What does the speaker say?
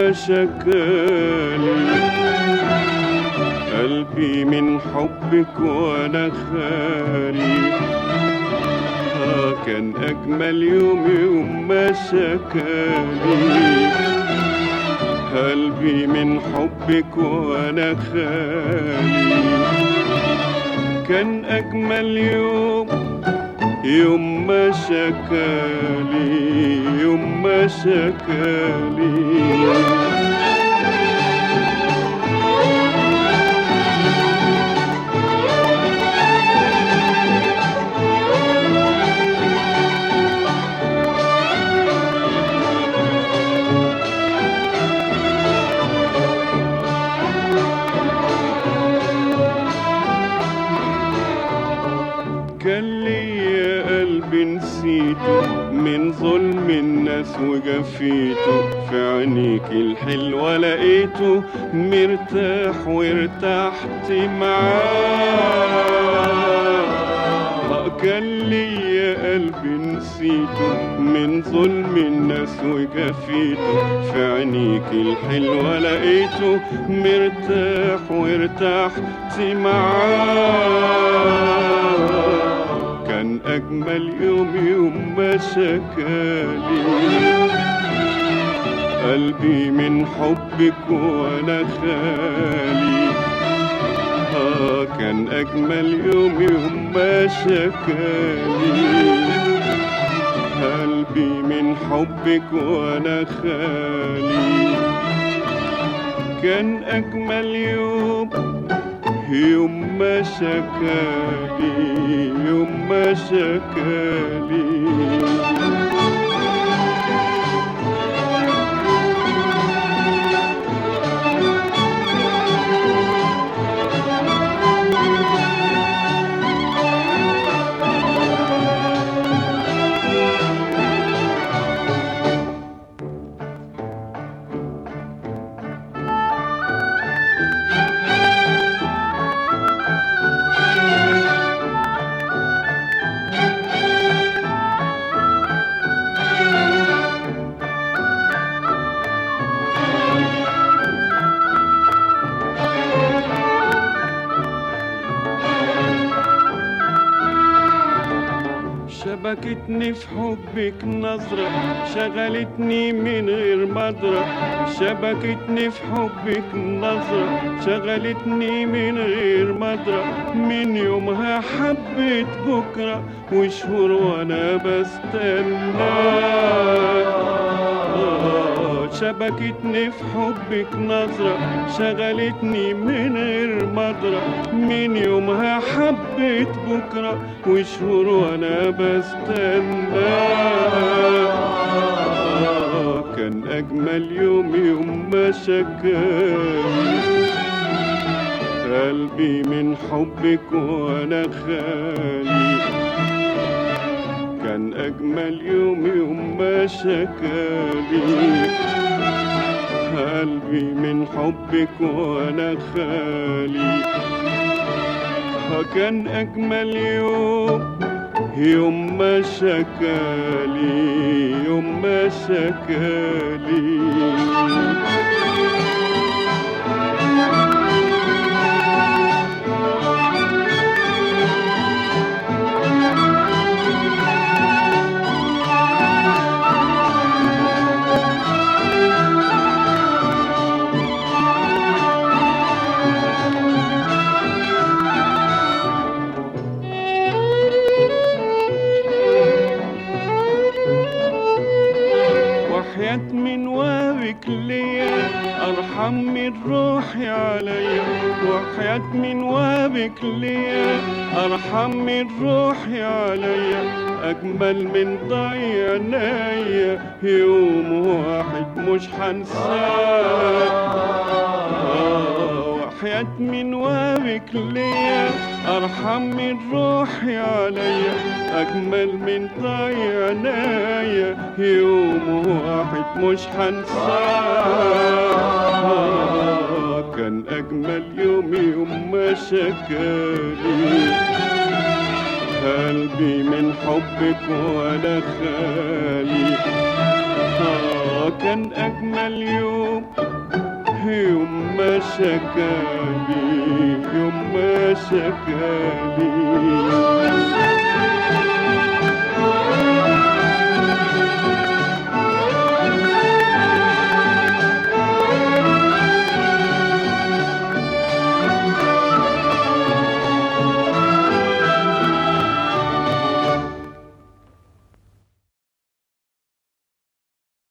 ما شكالي قلبي من حبك وانا خالي آه كان اجمل يوم يوم ما شكالي قلبي من حبك وانا خالي كان اجمل يوم يوم ما شكالي يوم ما شكالي كان ليا قلب نسيته من ظلم الناس وجفيته في عينيك الحلوة لقيته مرتاح وارتحت معاه كان ليا قلب نسيته من ظلم الناس وجفيته في عينيك الحلوة لقيته مرتاح وارتحت معاه كان أجمل يوم يوم ما شكالي قلبي من حبك وأنا خالي آه كان أجمل يوم يوم ما شكالي قلبي من حبك وأنا خالي كان أجمل يوم يوم ما شكالي يوم ما شكالي شبكتني في حبك نظرة شغلتني من غير مدرة شبكتني في حبك نظرة شغلتني من غير مدرة من يومها حبيت بكرة وشهور وانا بستنى شبكتني في حبك نظرة شغلتني من غير مدرة من يومها حبيت بكرة وشهور وانا بستنى كان أجمل يوم يوم ما شكاني قلبي من حبك وانا خالي كان أجمل يوم يوم ما شكالي قلبي من حبك وانا خالي كان أجمل يوم يوم ما شكالي يوم ما شكالي وحياة من وابك ليا أرحم من روحي عليا وحياة من وابك ليا أرحم من روحي عليا أجمل من ضيع عينيا يوم واحد مش هنساه وحياة من وابك ليا أرحم من روحي عليا أجمل من ضيع عينيا يوم واحد مش هنساه كان أجمل يوم يوم ما شكالي قلبي من حبك وأنا خالي آه كان أجمل يوم يوم ما شكالي يوم ما شكالي